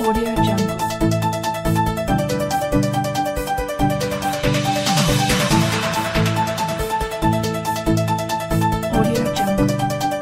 Audio Jungle. Audio Jungle.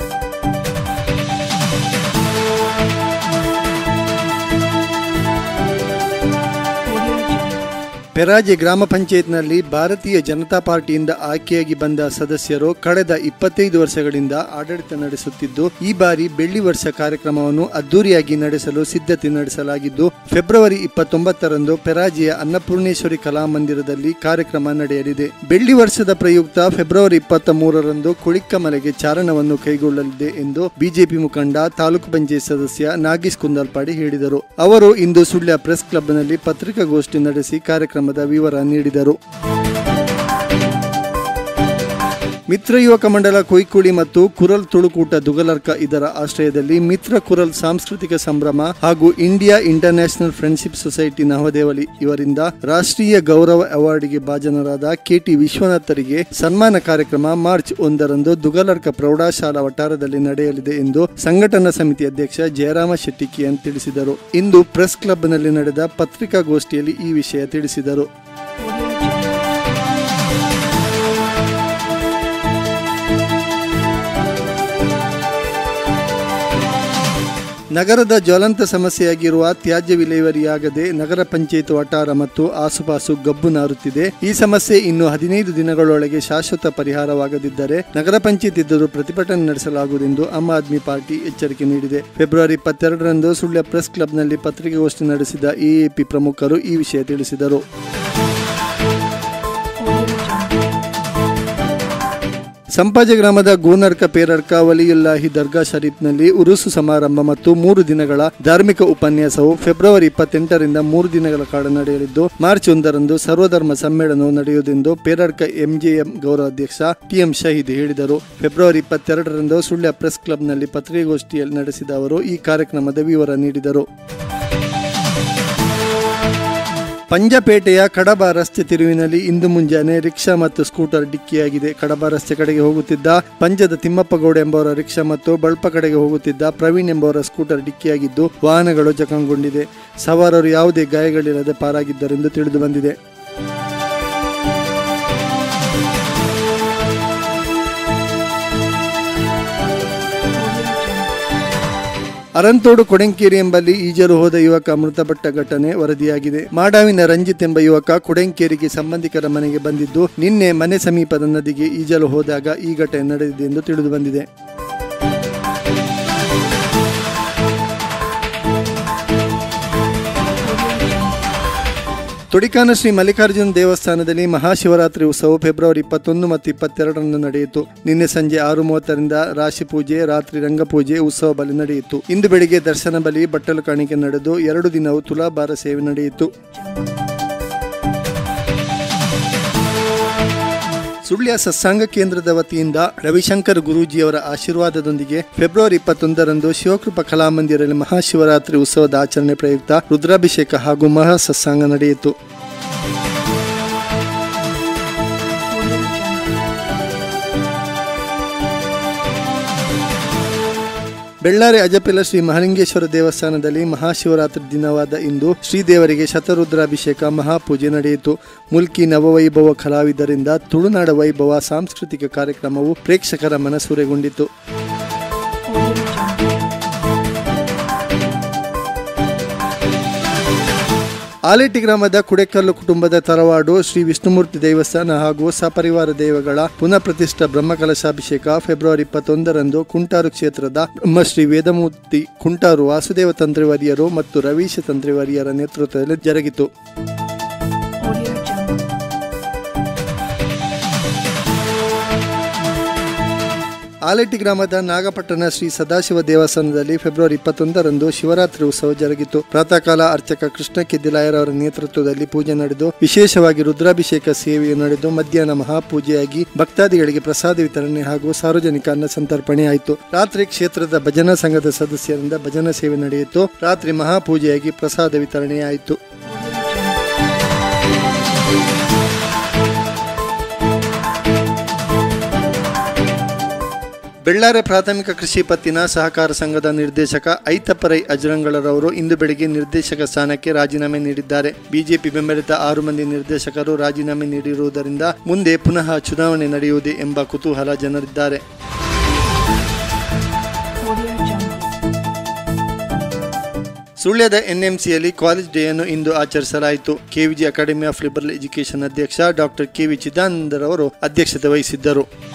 Audio Jungle. Peraje ಗ್ರಾಮ ಪಂಚಾಯತ್ನಲ್ಲಿ ಭಾರತೀಯ ಜನತಾ ಪಾರ್ಟಿಯಿಂದ ಆಯ್ಕೆಯಾಗಿ ಬಂದ ಸದಸ್ಯರು ಕಳೆದ ಇಪ್ಪತ್ತೈದು ವರ್ಷಗಳಿಂದ ಆಡಳಿತ ನಡೆಸುತ್ತಿದ್ದು ಈ ಬಾರಿ ಬೆಳ್ಳಿ ವರ್ಷ ಕಾರ್ಯಕ್ರಮವನ್ನು ಅದ್ದೂರಿಯಾಗಿ ನಡೆಸಲು ಸಿದ್ಧತೆ ನಡೆಸಲಾಗಿದ್ದು ಫೆಬ್ರವರಿ ಇಪ್ಪತ್ತೊಂಬತ್ತರಂದು ಪೆರಾಜೆಯ ಅನ್ನಪೂರ್ಣೇಶ್ವರಿ ಕಲಾಮಂದಿರದಲ್ಲಿ ಕಾರ್ಯಕ್ರಮ ನಡೆಯಲಿದೆ ಬೆಳ್ಳಿ ವರ್ಷದ ಪ್ರಯುಕ್ತ ಫೆಬ್ರವರಿ ಇಪ್ಪತ್ತ ಮೂರರಂದು ಕುಳಿಕ್ಕಮಲೆಗೆ ಚಾರಣವನ್ನು ಕೈಗೊಳ್ಳಲಿದೆ ಎಂದು ಬಿಜೆಪಿ ಮುಖಂಡ ತಾಲೂಕು ಪಂಚಾಯತ್ ಸದಸ್ಯ ನಾಗೇಶ್ ಕುಂದಲ್ಪಾಡಿ ಹೇಳಿದರು ಅವರು ಇಂದು ಸುಳ್ಯ ಪ್ರೆಸ್ ಕ್ಲಬ್ನಲ್ಲಿ ಪತ್ರಿಕಾಗೋಷ್ಠಿ ನಡೆಸಿ ಕಾರ್ಯಕ್ರಮದ ವಿವರ ನೀಡಿದರು ಮಿತ್ರ ಯುವಕ ಮಂಡಲ ಕೊಯ್ಕುಳಿ ಮತ್ತು ಕುರಲ್ ತುಳುಕೂಟ ದುಗಲರ್ಕ ಇದರ ಆಶ್ರಯದಲ್ಲಿ ಮಿತ್ರ ಕುರಲ್ ಸಾಂಸ್ಕೃತಿಕ ಸಂಭ್ರಮ ಹಾಗೂ India international friendship society Navadehali ಇವರಿಂದ ರಾಷ್ಟ್ರೀಯ ಗೌರವ ಅವಾರ್ಡ್ಗೆ ಭಾಜನರಾದ ಕೆಟಿ ವಿಶ್ವನಾಥರಿಗೆ ಸನ್ಮಾನ ಕಾರ್ಯಕ್ರಮ ಮಾರ್ಚ್ ಒಂದರಂದು ದುಗಲರ್ಕ ಪ್ರೌಢಶಾಲಾ ವಠಾರದಲ್ಲಿ ನಡೆಯಲಿದೆ ಎಂದು ಸಂಘಟನಾ ಸಮಿತಿ ಅಧ್ಯಕ್ಷ ಜಯರಾಮ ಶೆಟ್ಟಿಕಿಯನ್ ತಿಳಿಸಿದರು ಇಂದು ಪ್ರೆಸ್ ಕ್ಲಬ್ನಲ್ಲಿ ನಡೆದ ಪತ್ರಿಕಾಗೋಷ್ಠಿಯಲ್ಲಿ ಈ ವಿಷಯ ತಿಳಿಸಿದರು Audio Jungle. ನಗರದ ಜ್ವಲಂತ ಸಮಸ್ಯೆಯಾಗಿರುವ ತ್ಯಾಜ್ಯ ವಿಲೇವಾರಿಯಾಗದೆ ನಗರ ಪಂಚಾಯತ್ ವಠಾರ ಮತ್ತು ಆಸುಪಾಸು ಗಬ್ಬು ನಾರುತ್ತಿದೆ ಈ ಸಮಸ್ಯೆ ಇನ್ನು ಹದಿನೈದು ದಿನಗಳೊಳಗೆ ಶಾಶ್ವತ ಪರಿಹಾರವಾಗದಿದ್ದರೆ ನಗರ ಪಂಚಾಯತ್ ಎದುರು ಪ್ರತಿಭಟನೆ ನಡೆಸಲಾಗುವುದೆಂದು ಆಮ್ ಆದ್ಮಿ ಪಾರ್ಟಿ ಎಚ್ಚರಿಕೆ ನೀಡಿದೆ ಫೆಬ್ರವರಿ ಇಪ್ಪತ್ತೆರಡರಂದು ಸುಳ್ಯ ಪ್ರೆಸ್ ಕ್ಲಬ್ನಲ್ಲಿ ಪತ್ರಿಕಾಗೋಷ್ಠಿ ನಡೆಸಿದ ಎಎಪಿ ಪ್ರಮುಖರು ಈ ವಿಷಯ ತಿಳಿಸಿದರು Audio Jungle. ಸಂಪಾಜೆ ಗ್ರಾಮದ ಗೋನರ್ಕ ಪೇರರ್ಕ ವಲಿಯುಲ್ಲಾಹಿ ದರ್ಗಾ ಶರೀಫ್ನಲ್ಲಿ ಉರುಸು ಸಮಾರಂಭ ಮತ್ತು ಮೂರು ದಿನಗಳ ಧಾರ್ಮಿಕ ಉಪನ್ಯಾಸವು ಫೆಬ್ರವರಿ ಇಪ್ಪತ್ತೆಂಟರಿಂದ ಮೂರು ದಿನಗಳ ಕಾಲ ನಡೆಯಲಿದ್ದು ಮಾರ್ಚ್ ಒಂದರಂದು ಸರ್ವಧರ್ಮ ಸಮ್ಮೇಳನವು ನಡೆಯುವುದೆಂದು ಪೇರರ್ಕ ಎಂಜೆಎಂ ಗೌರವಾಧ್ಯಕ್ಷ ಟಿಎಂ ಶಹೀದ್ ಹೇಳಿದರು ಫೆಬ್ರವರಿ ಇಪ್ಪತ್ತೆರಡರಂದು ಸುಳ್ಯ ಪ್ರೆಸ್ ಕ್ಲಬ್ನಲ್ಲಿ ಪತ್ರಿಕಾಗೋಷ್ಠಿಯಲ್ಲಿ ನಡೆಸಿದ ಅವರು ಈ ಕಾರ್ಯಕ್ರಮದ ವಿವರ ನೀಡಿದರು ಪಂಜಪೇಟೆಯ ಕಡಬ ರಸ್ತೆ ತಿರುವಿನಲ್ಲಿ ಇಂದು ಮುಂಜಾನೆ ರಿಕ್ಷಾ ಮತ್ತು ಸ್ಕೂಟರ್ ಡಿಕ್ಕಿಯಾಗಿದೆ ಕಡಬ ರಸ್ತೆ ಕಡೆಗೆ ಹೋಗುತ್ತಿದ್ದ ಪಂಜದ ತಿಮ್ಮಪ್ಪಗೌಡ ಎಂಬವರ ರಿಕ್ಷಾ ಮತ್ತು ಬಳ್ಪ ಕಡೆಗೆ ಹೋಗುತ್ತಿದ್ದ ಪ್ರವೀಣ್ ಎಂಬವರ ಸ್ಕೂಟರ್ ಡಿಕ್ಕಿಯಾಗಿದ್ದು ವಾಹನಗಳು ಜಖಂಗೊಂಡಿದೆ ಸವಾರರು ಯಾವುದೇ ಗಾಯಗಳಿಲ್ಲದೆ ಪಾರಾಗಿದ್ದರೆಂದು ತಿಳಿದು ಬಂದಿದೆ Audio Jungle. ಅರಂತೋಡು ಕೊಡೆಂಕೇರಿ ಎಂಬಲ್ಲಿ ಈಜಲು ಹೋದ ಯುವಕ ಮೃತಪಟ್ಟ ಘಟನೆ ವರದಿಯಾಗಿದೆ ಮಾಡಾವಿನ ರಂಜಿತ್ ಎಂಬ ಯುವಕ ಕೊಡೆಂಕೇರಿಗೆ ಸಂಬಂಧಿಕರ ಮನೆಗೆ ಬಂದಿದ್ದು ನಿನ್ನೆ ಮನೆ ಸಮೀಪದ ನದಿಗೆ ಈಜಲು ಹೋದಾಗ ಈ ಘಟನೆ ನಡೆದಿದೆ ಎಂದು ತಿಳಿದು ಬಂದಿದೆ ತೊಡಿಕಾನ ಶ್ರೀ ಮಲ್ಲಿಕಾರ್ಜುನ ದೇವಸ್ಥಾನದಲ್ಲಿ ಮಹಾಶಿವರಾತ್ರಿ ಉತ್ಸವ ಫೆಬ್ರವರಿ ಇಪ್ಪತ್ತೊಂದು ಮತ್ತು ಇಪ್ಪತ್ತೆರಡರಂದು ನಡೆಯಿತು ನಿನ್ನೆ ಸಂಜೆ ಆರು ಮೂವತ್ತರಿಂದ ರಾಶಿ ಪೂಜೆ ರಾತ್ರಿ ರಂಗಪೂಜೆ ಉತ್ಸವ ಬಲಿ ನಡೆಯಿತು ಇಂದು ಬೆಳಿಗ್ಗೆ ದರ್ಶನ ಬಲಿ ಬಟ್ಟಲು ಕಾಣಿಕೆ ನಡೆದು ಎರಡು ದಿನವೂ ತುಲಾಭಾರ ಸೇವೆ ನಡೆಯಿತು ಸುಳ್ಯ ಸತ್ಸಂಗ ಕೇಂದ್ರದ ವತಿಯಿಂದ ರವಿಶಂಕರ್ ಗುರೂಜಿಯವರ ಆಶೀರ್ವಾದದೊಂದಿಗೆ ಫೆಬ್ರವರಿ ಇಪ್ಪತ್ತೊಂದರಂದು ಶಿವಕೃಪಾ ಕಲಾಮಂದಿರಲ್ಲಿ ಮಹಾಶಿವರಾತ್ರಿ ಉತ್ಸವದ ಆಚರಣೆ ಪ್ರಯುಕ್ತ ರುದ್ರಾಭಿಷೇಕ ಹಾಗೂ ಮಹಾ ಸತ್ಸಂಗ ನಡೆಯಿತು Audio Jungle. ಬೆಳ್ಳಾರಿ ಅಜಪೆಲ ಶ್ರೀ ಮಹಾಲಿಂಗೇಶ್ವರ ದೇವಸ್ಥಾನದಲ್ಲಿ ಮಹಾಶಿವರಾತ್ರಿ ದಿನವಾದ ಇಂದು ಶ್ರೀದೇವರಿಗೆ ಶತರುದ್ರಾಭಿಷೇಕ ಮಹಾಪೂಜೆ ನಡೆಯಿತು ಮುಲ್ಕಿ ನವವೈಭವ ಕಲಾವಿದರಿಂದ ತುಳುನಾಡ ವೈಭವ ಸಾಂಸ್ಕೃತಿಕ ಕಾರ್ಯಕ್ರಮವು ಪ್ರೇಕ್ಷಕರ ಮನಸೂರೆಗೊಂಡಿತು Audio Jungle. ಆಲೇಟಿ ಗ್ರಾಮದ ಕುಡೆಕಲ್ಲು ಕುಟುಂಬದ ತರವಾಡು ಶ್ರೀ ವಿಷ್ಣುಮೂರ್ತಿ ದೇವಸ್ಥಾನ ಹಾಗೂ ಸಪರಿವಾರ ದೇವಗಳ ಪುನಃ ಪ್ರತಿಷ್ಠಾ ಬ್ರಹ್ಮಕಲಶಾಭಿಷೇಕ ಫೆಬ್ರವರಿ ಇಪ್ಪತ್ತೊಂದರಂದು ಕುಂಟಾರು ಕ್ಷೇತ್ರದ ಬ್ರಹ್ಮಶ್ರೀ ವೇದಮೂರ್ತಿ ಕುಂಟಾರು ವಾಸುದೇವ ತಂತ್ರಿವರಿಯರು ಮತ್ತು ರವೀಶ ತಂತ್ರಿವರಿಯರ ನೇತೃತ್ವದಲ್ಲಿ ಜರುಗಿತು Audio Jungle. ಆಲೇಟಿ ಗ್ರಾಮದ ನಾಗಪಟ್ಟಣ ಶ್ರೀ ಸದಾಶಿವ ದೇವಸ್ಥಾನದಲ್ಲಿ ಫೆಬ್ರವರಿ ಇಪ್ಪತ್ತೊಂದರಂದು ಶಿವರಾತ್ರಿ ಉತ್ಸವ ಜರುಗಿತು ಪ್ರಾತಃ ಕಾಲ ಅರ್ಚಕ ಕೃಷ್ಣ ಕೆದ್ದಿಲಾಯರವರ ನೇತೃತ್ವದಲ್ಲಿ ಪೂಜೆ ನಡೆದು ವಿಶೇಷವಾಗಿ ರುದ್ರಾಭಿಷೇಕ ಸೇವೆಯು ನಡೆದು ಮಧ್ಯಾಹ್ನ ಮಹಾಪೂಜೆಯಾಗಿ ಭಕ್ತಾದಿಗಳಿಗೆ ಪ್ರಸಾದ ವಿತರಣೆ ಹಾಗೂ ಸಾರ್ವಜನಿಕ ಅನ್ನ ಸಂತರ್ಪಣೆ ಆಯಿತು ರಾತ್ರಿ ಕ್ಷೇತ್ರದ ಭಜನಾ ಸಂಘದ ಸದಸ್ಯರಿಂದ ಭಜನಾ ಸೇವೆ ನಡೆಯಿತು ರಾತ್ರಿ ಮಹಾಪೂಜೆಯಾಗಿ ಪ್ರಸಾದ ವಿತರಣೆ ಆಯಿತು ಬೆಳ್ಳಾರೆ ಪ್ರಾಥಮಿಕ ಕೃಷಿ ಪತ್ತಿನ ಸಹಕಾರ ಸಂಘದ ನಿರ್ದೇಶಕ ಐತಪ್ಪರೈ ಅಜರಂಗಳರವರು ಇಂದು ಬೆಳಿಗ್ಗೆ ನಿರ್ದೇಶಕ ಸ್ಥಾನಕ್ಕೆ ರಾಜೀನಾಮೆ ನೀಡಿದ್ದಾರೆ ಬಿಜೆಪಿ ಬೆಂಬಲಿತ ಆರು ಮಂದಿ ನಿರ್ದೇಶಕರು ರಾಜೀನಾಮೆ ನೀಡಿರುವುದರಿಂದ ಮುಂದೆ ಪುನಃ ಚುನಾವಣೆ ನಡೆಯುವುದೇ ಎಂಬ ಕುತೂಹಲ ಜನರಿದ್ದಾರೆ Audio Jungle. ಸುಳ್ಯದ ಎನ್ಎಂಸಿಯಲ್ಲಿ ಕಾಲೇಜ್ ಡೇ ಅನ್ನು ಇಂದು ಆಚರಿಸಲಾಯಿತು KVG academy of liberal education ಅಧ್ಯಕ್ಷ ಡಾಕ್ಟರ್ ಕೆವಿ ಚಿದಾನಂದರವರು ಅಧ್ಯಕ್ಷತೆ ವಹಿಸಿದ್ದರು